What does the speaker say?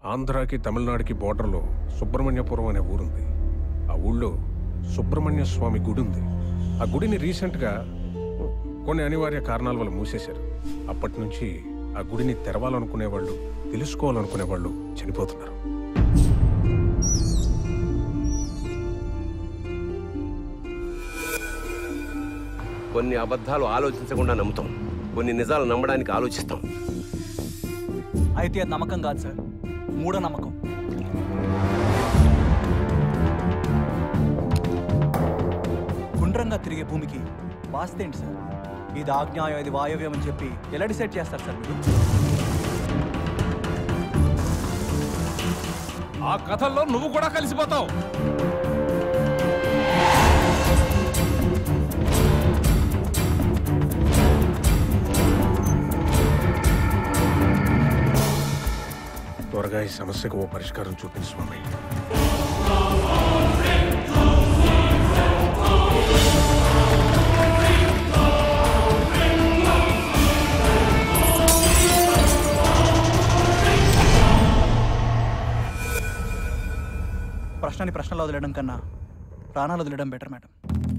ఆంధ్రాకి తమిళనాడుకి బోర్డర్లో సుబ్రహ్మణ్యపురం అనే ఊరుంది ఆ ఊళ్ళో సుబ్రహ్మణ్య స్వామి గుడి ఉంది ఆ గుడిని రీసెంట్గా కొన్ని అనివార్య కారణాల వల్ల మూసేశారు అప్పటి నుంచి ఆ గుడిని తెరవాలనుకునే వాళ్ళు తెలుసుకోవాలనుకునే వాళ్ళు చనిపోతున్నారు కొన్ని అబద్ధాలు ఆలోచించకుండా నమ్ముతాం కొన్ని నిజాలు నమ్మడానికి ఆలోచిస్తాం అయితే అది నమ్మకం కాదు సార్ మూఢ నమ్మకం గుండ్రంగా తిరిగే భూమికి వాస్తేంటి సార్ ఇది ఆజ్ఞాయం ఇది వాయవ్యం అని చెప్పి ఎలా డిసైడ్ చేస్తారు సార్ మీరు ఆ కథల్లో నువ్వు కూడా కలిసిపోతావు త్వరగా ఈ సమస్యకు ఓ పరిష్కారం చూపించు స్వామి ప్రశ్నని ప్రశ్నలు వదిలేయడం కన్నా ప్రాణాలు వదిలేయడం బెటర్ మేడం